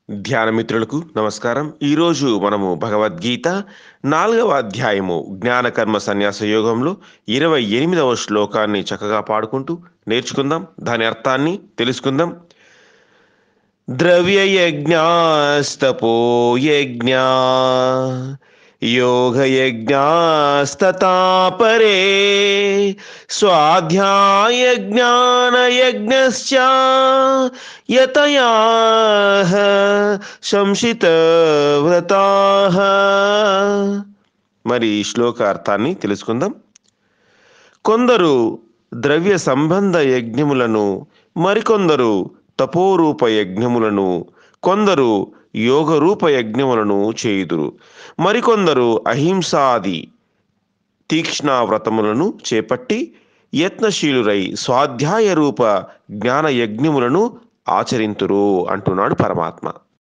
ధ్యాన మిత్రులకు నమస్కారం ఈరోజు మనము భగవద్గీత నాలుగవ అధ్యాయము జ్ఞానకర్మ సన్యాస యోగంలో ఇరవై ఎనిమిదవ శ్లోకాన్ని చక్కగా పాడుకుంటూ నేర్చుకుందాం దాని అర్థాన్ని తెలుసుకుందాం ద్రవ్యయజ్ఞాస్తపో యజ్ఞా యోగయజ్ఞాస్తతా పరే స్వాధ్యాయజ్ఞానయజ్ఞశ్చ యతయాః సంశితవ్రతాః మరి ఈ శ్లోక అర్థాన్ని తెలుసుకుందాం కొందరు ద్రవ్య సంబంధ యజ్ఞములను మరికొందరు తపోరూప యజ్ఞములను కొందరు యోగరూప యజ్ఞములను చేయుదురు మరికొందరు అహింసాది తీక్ష్ణ వ్రతములను చేపట్టి యత్నశీలురై స్వాధ్యాయ రూప జ్ఞాన యజ్ఞములను ఆచరింతురు అంటున్నాడు పరమాత్మ